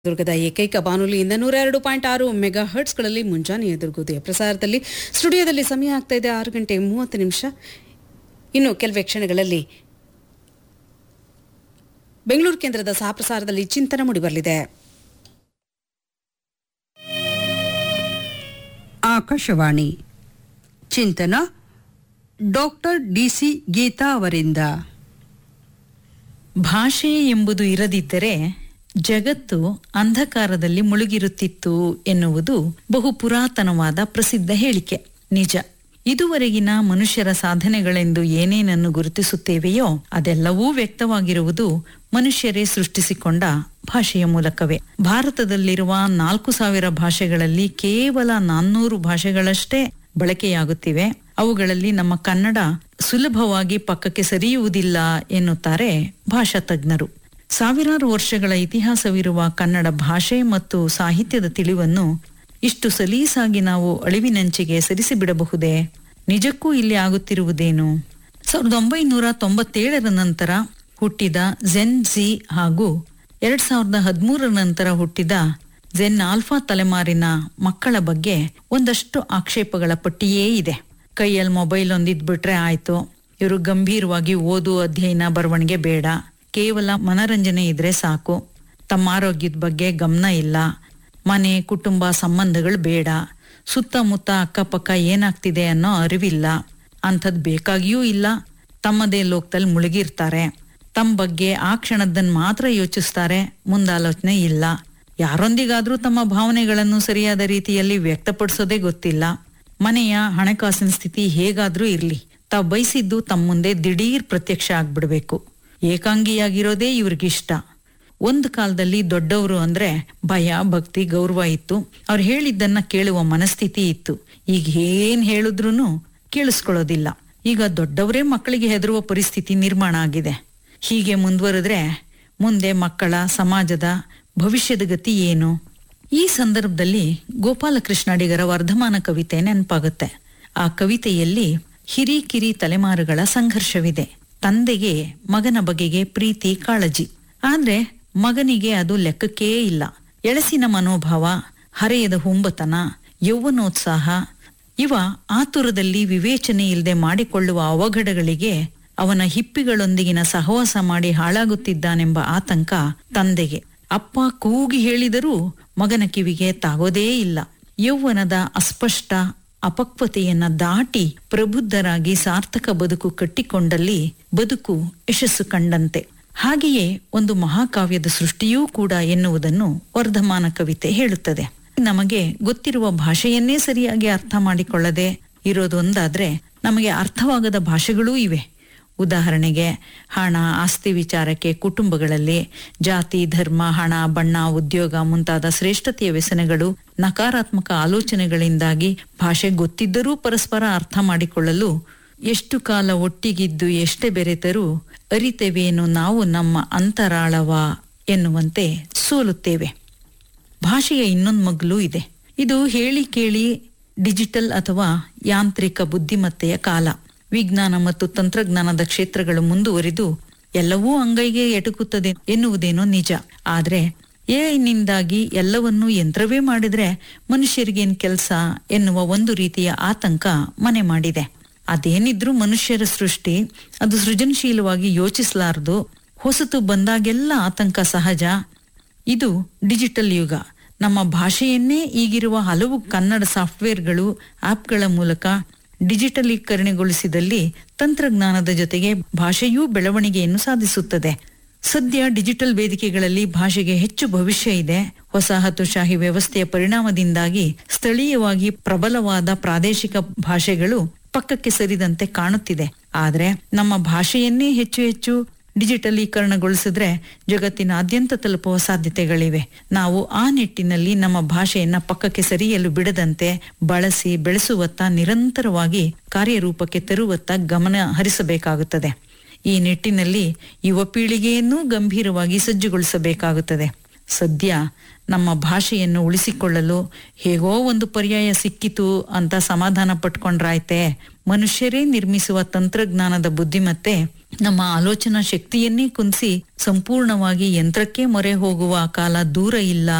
ದುರ್ಗದ ಏಕೈಕ ಬಾನುಲಿಯಿಂದ ನೂರ ಎರಡು ಪಾಯಿಂಟ್ ಆರು ಮೆಗಾ ಹರ್ಟ್ಸ್ಗಳಲ್ಲಿ ಮುಂಜಾನೆಯ ದುರ್ಗೋದಯ ಪ್ರಸಾರದಲ್ಲಿ ಸ್ಟುಡಿಯೋದಲ್ಲಿ ಸಮಯ ಆಗ್ತಾ ಇದೆ ಆರು ಗಂಟೆ ಮೂವತ್ತು ನಿಮಿಷ ಇನ್ನು ಕೆಲವೇ ಕ್ಷಣಗಳಲ್ಲಿ ಬೆಂಗಳೂರು ಕೇಂದ್ರದ ಸಹಪ್ರಸಾರದಲ್ಲಿ ಚಿಂತನ ಮೂಡಿಬರಲಿದೆ ಆಕಾಶವಾಣಿ ಚಿಂತನ ಡಾಕ್ಟರ್ ಡಿಸಿ ಗೀತಾ ಅವರಿಂದ ಭಾಷೆ ಎಂಬುದು ಇರದಿದ್ದರೆ ಜಗತ್ತು ಅಂಧಕಾರದಲ್ಲಿ ಮುಳುಗಿರುತ್ತಿತ್ತು ಎನ್ನುವುದು ಬಹು ಪುರಾತನವಾದ ಪ್ರಸಿದ್ಧ ಹೇಳಿಕೆ ನಿಜ ಇದುವರೆಗಿನ ಮನುಷ್ಯರ ಸಾಧನೆಗಳೆಂದು ಏನೇನನ್ನು ಗುರುತಿಸುತ್ತೇವೆಯೋ ಅದೆಲ್ಲವೂ ವ್ಯಕ್ತವಾಗಿರುವುದು ಮನುಷ್ಯರೇ ಸೃಷ್ಟಿಸಿಕೊಂಡ ಭಾಷೆಯ ಮೂಲಕವೇ ಭಾರತದಲ್ಲಿರುವ ನಾಲ್ಕು ಸಾವಿರ ಭಾಷೆಗಳಲ್ಲಿ ಕೇವಲ ನಾನ್ನೂರು ಭಾಷೆಗಳಷ್ಟೇ ಬಳಕೆಯಾಗುತ್ತಿವೆ ಅವುಗಳಲ್ಲಿ ನಮ್ಮ ಕನ್ನಡ ಸುಲಭವಾಗಿ ಪಕ್ಕಕ್ಕೆ ಸರಿಯುವುದಿಲ್ಲ ಎನ್ನುತ್ತಾರೆ ಭಾಷಾ ತಜ್ಞರು ಸಾವಿರಾರು ವರ್ಷಗಳ ಇತಿಹಾಸವಿರುವ ಕನ್ನಡ ಭಾಷೆ ಮತ್ತು ಸಾಹಿತ್ಯದ ತಿಳಿವನ್ನು ಇಷ್ಟು ಸಲೀಸಾಗಿ ನಾವು ಅಳಿವಿನಂಚಿಗೆ ಸರಿಸಿಬಿಡಬಹುದೇ ನಿಜಕ್ಕೂ ಇಲ್ಲಿ ಆಗುತ್ತಿರುವುದೇನು ಸಾವಿರದ ಒಂಬೈನೂರ ತೊಂಬತ್ತೇಳರ ನಂತರ ಹುಟ್ಟಿದ ಜೆನ್ ಜಿ ಹಾಗೂ ಎರಡ್ ಸಾವಿರದ ಹದಿಮೂರರ ನಂತರ ಹುಟ್ಟಿದ ಜೆನ್ ಆಲ್ಫಾ ತಲೆಮಾರಿನ ಮಕ್ಕಳ ಬಗ್ಗೆ ಒಂದಷ್ಟು ಆಕ್ಷೇಪಗಳ ಪಟ್ಟಿಯೇ ಇದೆ ಕೈಯಲ್ಲಿ ಮೊಬೈಲ್ ಒಂದಿದ್ಬಿಟ್ರೆ ಆಯ್ತು ಇವರು ಗಂಭೀರವಾಗಿ ಓದು ಅಧ್ಯಯನ ಬರವಣಿಗೆ ಬೇಡ ಕೇವಲ ಮನರಂಜನೆ ಇದ್ರೆ ಸಾಕು ತಮ್ಮ ಆರೋಗ್ಯದ ಬಗ್ಗೆ ಗಮನ ಇಲ್ಲ ಮನೆ ಕುಟುಂಬ ಸಂಬಂಧಗಳು ಬೇಡ ಸುತ್ತಮುತ್ತ ಅಕ್ಕಪಕ್ಕ ಏನಾಗ್ತಿದೆ ಅನ್ನೋ ಅರಿವಿಲ್ಲ ಅಂಥದ್ ಬೇಕಾಗಿಯೂ ಇಲ್ಲ ತಮ್ಮದೇ ಲೋಕದಲ್ಲಿ ಮುಳುಗಿರ್ತಾರೆ ತಮ್ಮ ಬಗ್ಗೆ ಆ ಕ್ಷಣದನ್ ಮಾತ್ರ ಯೋಚಿಸ್ತಾರೆ ಮುಂದಾಲೋಚನೆ ಇಲ್ಲ ಯಾರೊಂದಿಗಾದ್ರೂ ತಮ್ಮ ಭಾವನೆಗಳನ್ನು ಸರಿಯಾದ ರೀತಿಯಲ್ಲಿ ವ್ಯಕ್ತಪಡಿಸೋದೇ ಗೊತ್ತಿಲ್ಲ ಮನೆಯ ಹಣಕಾಸಿನ ಸ್ಥಿತಿ ಹೇಗಾದ್ರೂ ಇರ್ಲಿ ತಾವು ಬಯಸಿದ್ದು ತಮ್ಮ ಮುಂದೆ ದಿಢೀರ್ ಪ್ರತ್ಯಕ್ಷ ಆಗ್ಬಿಡ್ಬೇಕು ಏಕಾಂಗಿಯಾಗಿರೋದೇ ಇವ್ರಿಗಿಷ್ಟ ಒಂದು ಕಾಲದಲ್ಲಿ ದೊಡ್ಡವರು ಅಂದ್ರೆ ಭಯ ಭಕ್ತಿ ಗೌರವ ಇತ್ತು ಅವ್ರು ಹೇಳಿದ್ದನ್ನ ಕೇಳುವ ಮನಸ್ಥಿತಿ ಇತ್ತು ಈಗ ಏನ್ ಹೇಳಿದ್ರೂ ಕೇಳಿಸ್ಕೊಳ್ಳೋದಿಲ್ಲ ಈಗ ದೊಡ್ಡವರೇ ಮಕ್ಕಳಿಗೆ ಹೆದರುವ ಪರಿಸ್ಥಿತಿ ನಿರ್ಮಾಣ ಆಗಿದೆ ಹೀಗೆ ಮುಂದುವರೆದ್ರೆ ಮುಂದೆ ಮಕ್ಕಳ ಸಮಾಜದ ಭವಿಷ್ಯದ ಗತಿ ಏನು ಈ ಸಂದರ್ಭದಲ್ಲಿ ಗೋಪಾಲಕೃಷ್ಣ ಅಡಿಗರ ವರ್ಧಮಾನ ಕವಿತೆ ನೆನಪಾಗುತ್ತೆ ಆ ಕವಿತೆಯಲ್ಲಿ ಹಿರಿಕಿರಿ ತಲೆಮಾರುಗಳ ಸಂಘರ್ಷವಿದೆ ತಂದೆಗೆ ಮಗನ ಬಗೆಗೆ ಪ್ರೀತಿ ಕಾಳಜಿ ಆದ್ರೆ ಮಗನಿಗೆ ಅದು ಲೆಕ್ಕಕ್ಕೇ ಇಲ್ಲ ಎಳಸಿನ ಮನೋಭಾವ ಹರೆಯದ ಹುಂಬತನ ಯೌವನೋತ್ಸಾಹ ಇವ ಆತುರದಲ್ಲಿ ವಿವೇಚನೆ ಇಲ್ಲದೆ ಮಾಡಿಕೊಳ್ಳುವ ಅವಘಡಗಳಿಗೆ ಅವನ ಹಿಪ್ಪಿಗಳೊಂದಿಗಿನ ಸಹವಾಸ ಮಾಡಿ ಹಾಳಾಗುತ್ತಿದ್ದಾನೆಂಬ ಆತಂಕ ತಂದೆಗೆ ಅಪ್ಪ ಕೂಗಿ ಹೇಳಿದರೂ ಮಗನ ಕಿವಿಗೆ ತಾಗೋದೇ ಇಲ್ಲ ಯೌವನದ ಅಸ್ಪಷ್ಟ ಅಪಕ್ವತೆಯನ್ನ ದಾಟಿ ಪ್ರಬುದ್ಧರಾಗಿ ಸಾರ್ಥಕ ಬದುಕು ಕಟ್ಟಿಕೊಂಡಲ್ಲಿ ಬದುಕು ಯಶಸ್ಸು ಕಂಡಂತೆ ಹಾಗೆಯೇ ಒಂದು ಮಹಾಕಾವ್ಯದ ಸೃಷ್ಟಿಯೂ ಕೂಡ ಎನ್ನುವುದನ್ನು ವರ್ಧಮಾನ ಕವಿತೆ ಹೇಳುತ್ತದೆ ನಮಗೆ ಗೊತ್ತಿರುವ ಭಾಷೆಯನ್ನೇ ಸರಿಯಾಗಿ ಅರ್ಥ ಮಾಡಿಕೊಳ್ಳದೆ ಇರೋದೊಂದಾದ್ರೆ ನಮಗೆ ಅರ್ಥವಾಗದ ಭಾಷೆಗಳೂ ಇವೆ ಉದಾಹರಣೆಗೆ ಹಣ ಆಸ್ತಿ ವಿಚಾರಕ್ಕೆ ಕುಟುಂಬಗಳಲ್ಲಿ ಜಾತಿ ಧರ್ಮ ಹಣ ಬಣ್ಣ ಉದ್ಯೋಗ ಮುಂತಾದ ಶ್ರೇಷ್ಠತೆಯ ವ್ಯಸನಗಳು ನಕಾರಾತ್ಮಕ ಆಲೋಚನೆಗಳಿಂದಾಗಿ ಭಾಷೆ ಗೊತ್ತಿದ್ದರೂ ಪರಸ್ಪರ ಅರ್ಥ ಮಾಡಿಕೊಳ್ಳಲು ಎಷ್ಟು ಕಾಲ ಒಟ್ಟಿಗಿದ್ದು ಎಷ್ಟೇ ಬೆರೆತರೂ ಅರಿತೆವೇನು ನಾವು ನಮ್ಮ ಅಂತರಾಳವ ಎನ್ನುವಂತೆ ಸೋಲುತ್ತೇವೆ ಭಾಷೆಯ ಇನ್ನೊಂದು ಮಗ್ಲು ಇದೆ ಇದು ಹೇಳಿ ಕೇಳಿ ಡಿಜಿಟಲ್ ಅಥವಾ ಯಾಂತ್ರಿಕ ಬುದ್ಧಿಮತ್ತೆಯ ಕಾಲ ವಿಜ್ಞಾನ ಮತ್ತು ತಂತ್ರಜ್ಞಾನದ ಕ್ಷೇತ್ರಗಳು ಮುಂದುವರಿದು ಎಲ್ಲವೂ ಅಂಗೈಗೆ ಎಟುಕುತ್ತದೆ ಎನ್ನುವುದೇನೋ ನಿಜ ಆದ್ರೆ ಎಐನಿಂದಾಗಿ ಎಲ್ಲವನ್ನೂ ಯಂತ್ರವೇ ಮಾಡಿದ್ರೆ ಮನುಷ್ಯರಿಗೇನ್ ಕೆಲಸ ಎನ್ನುವ ಒಂದು ರೀತಿಯ ಆತಂಕ ಮನೆ ಮಾಡಿದೆ ಅದೇನಿದ್ರೂ ಮನುಷ್ಯರ ಸೃಷ್ಟಿ ಅದು ಸೃಜನಶೀಲವಾಗಿ ಯೋಚಿಸಲಾರದು ಹೊಸತು ಬಂದಾಗೆಲ್ಲ ಆತಂಕ ಸಹಜ ಇದು ಡಿಜಿಟಲ್ ಯುಗ ನಮ್ಮ ಭಾಷೆಯನ್ನೇ ಈಗಿರುವ ಹಲವು ಕನ್ನಡ ಸಾಫ್ಟ್ವೇರ್ಗಳು ಆಪ್ಗಳ ಮೂಲಕ ಡಿಜಿಟಲೀಕರಣಗೊಳಿಸಿದಲ್ಲಿ ತಂತ್ರಜ್ಞಾನದ ಜೊತೆಗೆ ಭಾಷೆಯೂ ಬೆಳವಣಿಗೆಯನ್ನು ಸಾಧಿಸುತ್ತದೆ ಸದ್ಯ ಡಿಜಿಟಲ್ ವೇದಿಕೆಗಳಲ್ಲಿ ಭಾಷೆಗೆ ಹೆಚ್ಚು ಭವಿಷ್ಯ ಇದೆ ವಸಾಹತುಶಾಹಿ ವ್ಯವಸ್ಥೆಯ ಪರಿಣಾಮದಿಂದಾಗಿ ಸ್ಥಳೀಯವಾಗಿ ಪ್ರಬಲವಾದ ಪ್ರಾದೇಶಿಕ ಭಾಷೆಗಳು ಪಕ್ಕಕ್ಕೆ ಸರಿದಂತೆ ಕಾಣುತ್ತಿದೆ ಆದ್ರೆ ನಮ್ಮ ಭಾಷೆಯನ್ನೇ ಹೆಚ್ಚು ಹೆಚ್ಚು ಡಿಜಿಟಲೀಕರಣಗೊಳಿಸಿದ್ರೆ ಜಗತ್ತಿನಾದ್ಯಂತ ತಲುಪುವ ಸಾಧ್ಯತೆಗಳಿವೆ ನಾವು ಆ ನಿಟ್ಟಿನಲ್ಲಿ ನಮ್ಮ ಭಾಷೆಯನ್ನ ಪಕ್ಕಕ್ಕೆ ಸರಿಯಲು ಬಿಡದಂತೆ ಬಳಸಿ ಬೆಳೆಸುವತ್ತ ನಿರಂತರವಾಗಿ ಕಾರ್ಯರೂಪಕ್ಕೆ ತರುವತ್ತ ಗಮನ ಹರಿಸಬೇಕಾಗುತ್ತದೆ ಈ ನಿಟ್ಟಿನಲ್ಲಿ ಯುವ ಪೀಳಿಗೆಯನ್ನೂ ಗಂಭೀರವಾಗಿ ಸಜ್ಜುಗೊಳಿಸಬೇಕಾಗುತ್ತದೆ ಸದ್ಯ ನಮ್ಮ ಭಾಷೆಯನ್ನು ಉಳಿಸಿಕೊಳ್ಳಲು ಹೇಗೋ ಒಂದು ಪರ್ಯಾಯ ಸಿಕ್ಕಿತು ಅಂತ ಸಮಾಧಾನ ಪಟ್ಕೊಂಡ್ರಾಯ್ತೆ ಮನುಷ್ಯರೇ ನಿರ್ಮಿಸುವ ತಂತ್ರಜ್ಞಾನದ ಬುದ್ಧಿಮತ್ತೆ ನಮ್ಮ ಆಲೋಚನಾ ಶಕ್ತಿಯನ್ನೇ ಕುಂದಿಸಿ ಸಂಪೂರ್ಣವಾಗಿ ಯಂತ್ರಕ್ಕೆ ಮೊರೆ ಹೋಗುವ ಕಾಲ ದೂರ ಇಲ್ಲ